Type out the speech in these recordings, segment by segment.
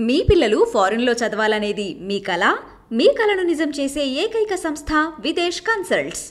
మీ పిల్లలు ఫారెన్లో చదవాలనేది మీ కల మీ కలను నిజం చేసే ఏకైక సంస్థ Videsh consults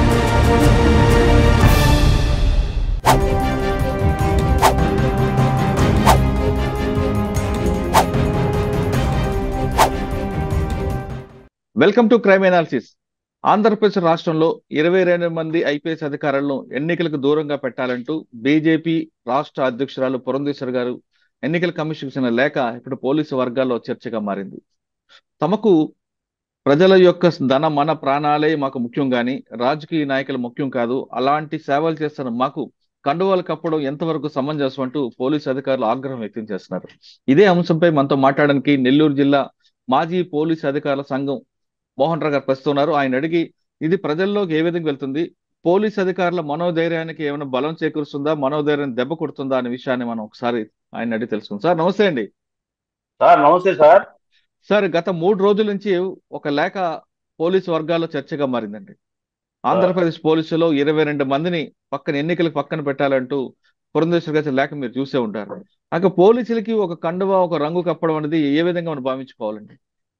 welcome to crime analysis Andhra Pradesh రాష్ట్రంలో ఇరవై రెండు మంది ఐపీఎస్ అధికారులను ఎన్నికలకు దూరంగా పెట్టాలంటూ బీజేపీ రాష్ట్ర అధ్యక్షురాలు పురంధేశ్వర్ గారు ఎన్నికల కమిషన్ ఇచ్చిన లేఖ ఇప్పుడు పోలీసు వర్గాల్లో చర్చగా మారింది తమకు ప్రజల యొక్క ధన మన ప్రాణాలే మాకు ముఖ్యం గాని రాజకీయ నాయకులు ముఖ్యం కాదు అలాంటి సేవలు చేస్తున్న మాకు కండువాలు కప్పడం ఎంతవరకు సమంజసం అంటూ పోలీసు అధికారులు ఆగ్రహం వ్యక్తం చేస్తున్నారు ఇదే అంశంపై మనతో మాట్లాడడానికి నెల్లూరు జిల్లా మాజీ పోలీసు అధికారుల సంఘం మోహన్ రావు గారు ప్రస్తున్నారు ఆయన అడిగి ఇది ప్రజల్లోకి ఏ విధంగా వెళ్తుంది పోలీస్ అధికారుల మనోధైర్యానికి ఏమైనా బలం చేకూరుస్తుందా మనోధైర్యం దెబ్బ కొడుతుందా అనే విషయాన్ని మనం ఒకసారి ఆయన అడిగి తెలుసుకుందాం సార్ నమస్తే అండి సార్ నమస్తే సార్ సార్ గత మూడు రోజుల నుంచి ఒక లేఖ పోలీసు వర్గాల్లో చర్చగా మారిందండి ఆంధ్రప్రదేశ్ పోలీసులో ఇరవై రెండు మందిని పక్కన ఎన్నికలకు పక్కన పెట్టాలంటూ పురంధేశ్వర్ గారి లేఖ మీరు చూసే ఉంటారు అక్కడ పోలీసులకి ఒక కండువా ఒక రంగు కప్పడం అనేది ఏ విధంగా మనం భావించుకోవాలండి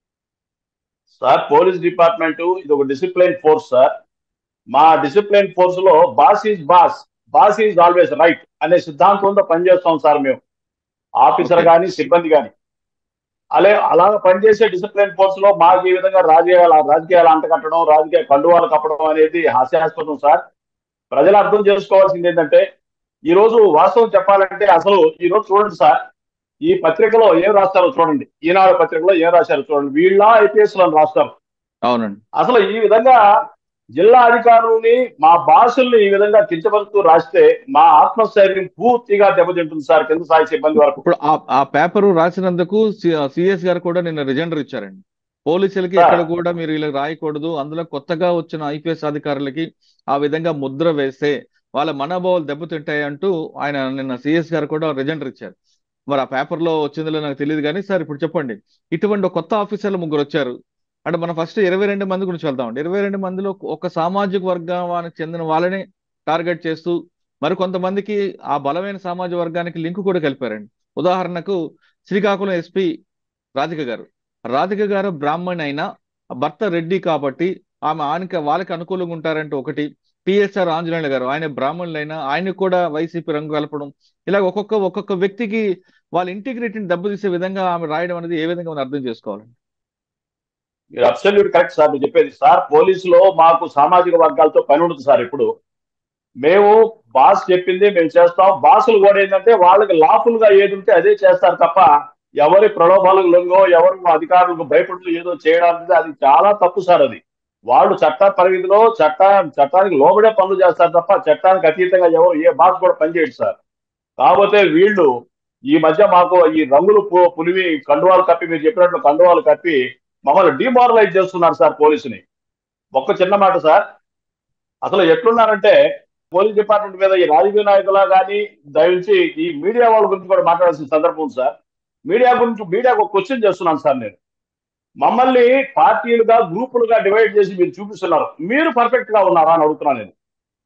సార్ పోలీస్ డిపార్ట్మెంట్ ఇది ఒక డిసిప్లిన్ ఫోర్స్ సార్ మా డిసిప్లిన్ ఫోర్స్ లో boss is boss boss is always right అనే సిద్ధాంతంతో పనిచేస్తాం సార్ మేము ఆఫీసర్ Okay. కానీ సిబ్బంది కానీ అలే అలా పనిచేసే డిసిప్లిన్ ఫోర్స్ లో మాకు ఈ విధంగా రాజకీయాలు రాజకీయాలు అంటకట్టడం రాజకీయ కండువాలు కప్పడం అనేది హాస్యాస్పదం సార్ ప్రజలు అర్థం చేసుకోవాల్సింది ఏంటంటే ఈ రోజు వాస్తవం చెప్పాలంటే అసలు ఈ రోజు చూడండి సార్ ఈ పత్రికలో ఏం రాస్తారో చూడండి ఈనాడు పత్రికలో ఏం రాశారో చూడండి వీళ్ళ ఐపీఎస్ లను రాస్తారు అవునండి అసలు ఈ విధంగా జిల్లా అధికారుల్ని మా భాషల్ని ఈ విధంగా కించపరుస్తూ రాస్తే మా ఆత్మస్థైర్యం పూర్తిగా దెబ్బతింటుంది సార్ కింద స్థాయి సిబ్బంది వరకు ఇప్పుడు ఆ ఆ పేపర్ రాసినందుకు సిఎస్ గారు కూడా నిన్న రిజెండర్ ఇచ్చారండి పోలీసులకి సార్. ఎక్కడ కూడా మీరు ఇలా రాయకూడదు అందులో కొత్తగా వచ్చిన ఐపీఎస్ అధికారులకి ఆ విధంగా ముద్ర వేస్తే వాళ్ళ మనోభావాలు దెబ్బతింటాయి అంటూ ఆయన నిన్న సిఎస్ గారు కూడా రిజెండర్ ఇచ్చారు మరి ఆ పేపర్ లో వచ్చిందో నాకు తెలియదు కానీ సార్ ఇప్పుడు చెప్పండి ఇటువంటి ఒక కొత్త ఆఫీసర్లు ముగ్గురు వచ్చారు అంటే మనం ఫస్ట్ ఇరవై రెండు మంది గురించి వెళ్దామండి ఇరవై రెండు మందిలో ఒక సామాజిక వర్గానికి చెందిన వాళ్ళని టార్గెట్ చేస్తూ మరి కొంతమందికి ఆ బలమైన సామాజిక వర్గానికి లింక్ కూడా కలిపారండి ఉదాహరణకు శ్రీకాకుళం ఎస్పీ రాధిక గారు రాధిక గారు బ్రాహ్మణి అయినా భర్త రెడ్డి కాబట్టి ఆమె ఆయనకి వాళ్ళకి అనుకూలంగా ఉంటారంటే ఒకటి పిఎస్ఆర్ ఆంజనేయులు గారు ఆయన బ్రాహ్మణులైనా ఆయన కూడా వైసీపీ రంగు కలపడం ఇలా ఒక్కొక్క ఒక్కొక్క వ్యక్తికి వాళ్ళ ఇంటిగ్రిటీని దెబ్బతీసే విధంగా ఆమె రాయడం అనేది ఏ విధంగా మనం అర్థం చేసుకోవాలండి మీరు అబ్సల్యూట్ కరెక్ట్ సార్ మీరు చెప్పేది సార్ పోలీసులో మాకు సామాజిక వర్గాలతో పని ఉంటుంది సార్ ఇప్పుడు మేము బాస్ చెప్పింది మేము చేస్తాం బాసులు కూడా ఏంటంటే వాళ్ళకి లాఫుల్ గా ఏది ఉంటే అదే చేస్తారు తప్ప ఎవరి ప్రలోభాలకు లొంగో ఎవరు అధికారులకు భయపడుతూ ఏదో చేయడానికి అది చాలా తప్పు సార్ అది వాళ్ళు చట్ట పరిధిలో చట్ట చట్టానికి లోబడే పనులు చేస్తారు తప్ప చట్టానికి అతీతంగా ఎవరు ఏ బాస్ కూడా పనిచేయడు సార్ కాకపోతే వీళ్ళు ఈ మధ్య మాకు ఈ రంగులు పు- పులివి కండువాలు కప్పి మీరు చెప్పినట్లు కండువాలు కప్పి మమ్మల్ని డిమారలైజ్ చేస్తున్నారు సార్ పోలీసుని ఒక్క చిన్న మాట సార్ అసలు ఎట్లున్నారంటే పోలీస్ డిపార్ట్మెంట్ మీద ఈ రాజకీయ నాయకులా కానీ దయచేసి ఈ మీడియా వాళ్ళ గురించి కూడా మాట్లాడాల్సిన సందర్భం ఉంది సార్ మీడియా గురించి మీడియాకు ఒక క్వశ్చన్ చేస్తున్నాను సార్ నేను మమ్మల్ని పార్టీలుగా గ్రూపులుగా డివైడ్ చేసి మీరు చూపిస్తున్నారు మీరు పర్ఫెక్ట్ గా ఉన్నారా అని అడుగుతున్నాను నేను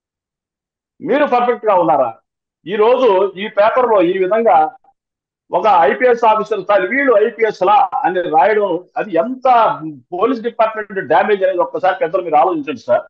మీరు పర్ఫెక్ట్ గా ఉన్నారా ఈ రోజు ఈ పేపర్ లో ఈ విధంగా ఒక ఐపీఎస్ ఆఫీసర్ స్థాయి వీళ్ళు ఐపీఎస్ లా అని రాయడం అది ఎంత పోలీస్ డిపార్ట్మెంట్ డ్యామేజ్ అనేది ఒక్కసారి పెద్దలు మీరు ఆలోచించండి సార్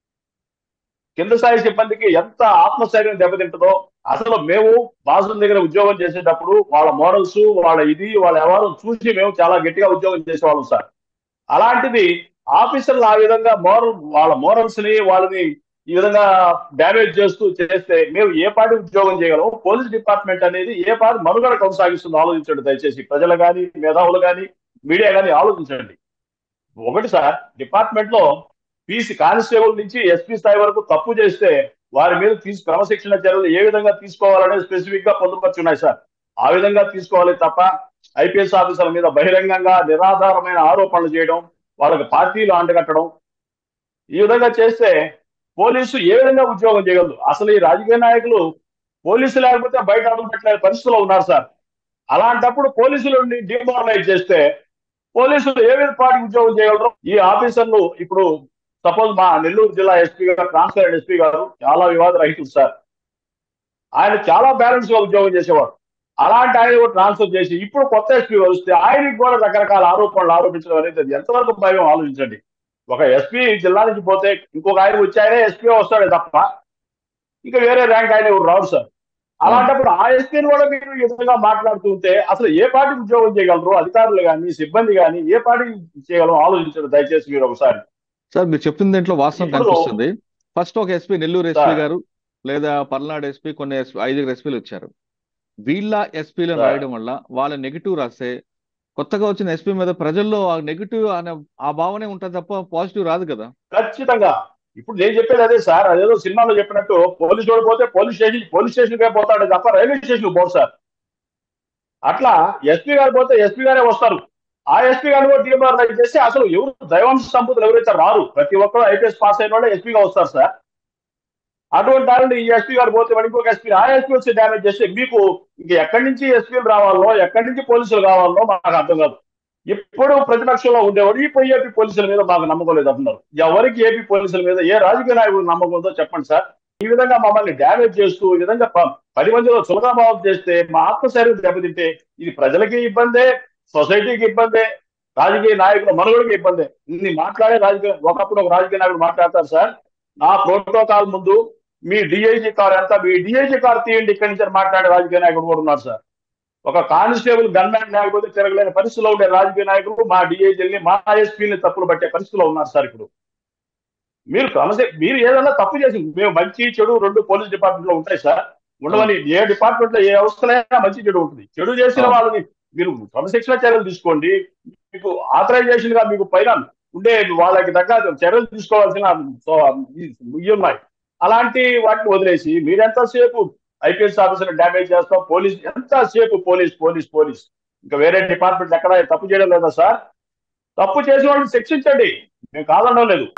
కింద స్థాయి సిబ్బందికి ఎంత ఆత్మస్థైర్యం దెబ్బతింటుందో అసలు మేము బాసుల దగ్గర ఉద్యోగం చేసేటప్పుడు వాళ్ళ మోడల్స్ వాళ్ళ ఇది వాళ్ళ వ్యవహారం చూసి మేము చాలా గట్టిగా ఉద్యోగం చేసేవాళ్ళం సార్ అలాంటిది ఆఫీసర్లు ఆ విధంగా మోరల్ వాళ్ళ మోరల్స్ ని వాళ్ళని ఈ విధంగా డ్యామేజ్ చేస్తూ చేస్తే మేము ఏ పార్టీ ఉద్యోగం చేయగలం పోలీస్ డిపార్ట్మెంట్ అనేది ఏ పార్టీ మనుగడ కొనసాగిస్తుందో ఆలోచించండి దయచేసి ప్రజలు కానీ మేధావులు కానీ మీడియా కానీ ఆలోచించండి ఒకటి సార్ డిపార్ట్మెంట్ లో పీసీ కానిస్టేబుల్ నుంచి ఎస్పీ స్థాయి వరకు తప్పు చేస్తే వారి మీద తీసు క్రమశిక్షణ చర్యలు ఏ విధంగా తీసుకోవాలనేది స్పెసిఫిక్ గా పొందుపరిచి ఉన్నాయి సార్ ఆ విధంగా తీసుకోవాలి తప్ప ఐపీఎస్ ఆఫీసర్ల మీద బహిరంగంగా నిరాధారమైన ఆరోపణలు చేయడం వాళ్ళకి పార్టీలు అంటగట్టడం ఈ విధంగా చేస్తే పోలీసు ఏ విధంగా ఉద్యోగం చేయగలదు అసలు ఈ రాజకీయ నాయకులు పోలీసు లేకపోతే బయట అడుగు పెట్టలేని పరిస్థితిలో ఉన్నారు సార్ అలాంటప్పుడు పోలీసులని డిమారలైజ్ చేస్తే పోలీసులు ఏ విధ పార్టీ ఉద్యోగం చేయగలరు ఈ ఆఫీసర్లు ఇప్పుడు సపోజ్ మా నెల్లూరు జిల్లా ఎస్పీ గారు ట్రాన్స్ఫర్ ఎస్పీ గారు చాలా వివాద రహితులు సార్ ఆయన చాలా బ్యాలెన్స్ గా ఉద్యోగం చేసేవాడు అలాంటి ఆయన కూడా ట్రాన్స్ఫర్ చేసి ఇప్పుడు కొత్త ఎస్పీ వస్తే ఆయనకి కూడా రకరకాల ఆరోపణలు ఆరోపించడం అనేది అది ఎంతవరకు భయం ఆలోచించండి ఒక ఎస్పీ జిల్లా నుంచి పోతే ఇంకొక ఆయన వచ్చి ఆయనే ఎస్పీ వస్తాడే తప్ప ఇంకా వేరే ర్యాంక్ ఆయన ఎవరు రాడు సార్ అలాంటప్పుడు ఆ ఎస్పీని కూడా మీరు ఈ విధంగా మాట్లాడుతుంటే అసలు ఏ పార్టీ ఉద్యోగం చేయగలరు అధికారులు కానీ సిబ్బంది కానీ ఏ పార్టీ చేయగలరు ఆలోచించండి దయచేసి మీరు ఒకసారి సార్ మీరు చెప్పిన దీంట్లో వాస్తవం ఇప్పుడు- కనిపిస్తుంది ఫస్ట్ ఒక ఎస్పీ నెల్లూరు ఎస్పీ సార్. గారు లేదా పల్నాడు ఎస్పీ కొన్ని ఎస్- ఐదుగురు ఎస్పీలు వచ్చారు వీళ్ళ ఎస్పీలను సార్. రాయడం వల్ల వాళ్ళ నెగిటివ్ రాస్తే కొత్తగా వచ్చిన ఎస్పీ మీద ప్రజల్లో ఆ నెగిటివ్ అనే ఆ భావనే ఉంటుంది తప్ప పాజిటివ్ రాదు కదా ఖచ్చితంగా ఇప్పుడు నేను చెప్పేది అదే సార్ అదేదో సినిమాలో చెప్పినట్టు పోలీసు వాడు పోతే పోలీస్ స్టేషన్ పోలీస్ స్టేషన్ కే పోతాడు తప్ప రైల్వే స్టేషన్ పోడు సార్ అట్లా ఎస్పీ గారు పోతే ఎస్పీ గారే వస్తారు ఆ ఎస్పీ గారు కూడా టీఎంఆర్ రైట్ చేస్తే అసలు ఎవరు దైవాంశ సంపదలు ఎవరైతే రారు ప్రతి ఒక్కరు ఐపీఎస్ పాస్ అయిన వాళ్ళే ఎస్పీగా వస్తారు సార్ అటువంటి దానిని ఈ ఎస్పీ గారు పోతే వాడు ఇంకొక ఎస్పీ ఆ ఎస్పీ వచ్చి డ్యామేజ్ చేస్తే మీకు ఇంక ఎక్కడి నుంచి ఎస్పీలు రావాలో ఎక్కడి నుంచి పోలీసులు కావాలో మాకు అర్థం కాదు ఎప్పుడు ప్రతిపక్షంలో ఉండేవాడు ఇప్పుడు ఏపీ పోలీసుల మీద మాకు నమ్మకం లేదు అంటున్నారు ఎవరికి ఏపీ పోలీసుల మీద ఏ రాజకీయ నాయకుడు నమ్మకం ఉందో చెప్పండి సార్ ఈ విధంగా మమ్మల్ని డ్యామేజ్ చేస్తూ ఈ విధంగా ప- పది మందిలో సులభాభావం చేస్తే మా ఆత్మశైర్యం దెబ్బతింటే ఇది ప్రజలకి ఇబ్బందే సొసైటీకి ఇబ్బందే రాజకీయ నాయకుల మనుగడకి ఇబ్బందే ఇన్ని మాట్లాడే రాజకీయ ఒకప్పుడు ఒక రాజకీయ నాయకుడు మాట్లాడతారు సార్ నా ప్రోటోకాల్ ముందు మీ డిఐజీ కార్ ఎంత మీ డిఐజీ కార్ తీయండి ఇక్కడి నుంచి అని మాట్లాడే రాజకీయ నాయకుడు కూడా ఉన్నారు సార్ ఒక కానిస్టేబుల్ గన్మ్యాన్ లేకపోతే తిరగలేని పరిస్థితిలో ఉండే రాజకీయ నాయకులు మా డిఐజీని మా ఎస్పీని తప్పులు పట్టే పరిస్థితిలో ఉన్నారు సార్ ఇప్పుడు మీరు క్రమశ మీరు ఏదైనా తప్పు చేసి మేము మంచి చెడు రెండు పోలీస్ డిపార్ట్మెంట్ లో ఉంటాయి సార్ ఉండవని ఏ డిపార్ట్మెంట్ లో ఏ అవస్థలైనా మంచి చెడు ఉంటుంది చెడు చేసిన అవును. వాళ్ళని మీరు క్రమశిక్షణ చర్యలు తీసుకోండి మీకు ఆథరైజేషన్ గా మీకు పైన ఉండే వాళ్ళకి తగ్గ చర్యలు తీసుకోవాల్సిన సో, ఈ- ఇవి ఉన్నాయి అలాంటి వాటిని వదిలేసి మీరెంతసేపు ఐపీఎస్ ఆఫీసర్ డ్యామేజ్ చేస్తాం పోలీస్ ఎంతసేపు పోలీస్ పోలీస్ పోలీస్ ఇంకా వేరే డిపార్ట్మెంట్ ఎక్కడ తప్పు చేయడం లేదా సార్ తప్పు చేసిన వాళ్ళని శిక్షించండి మేము కాదనడం లేదు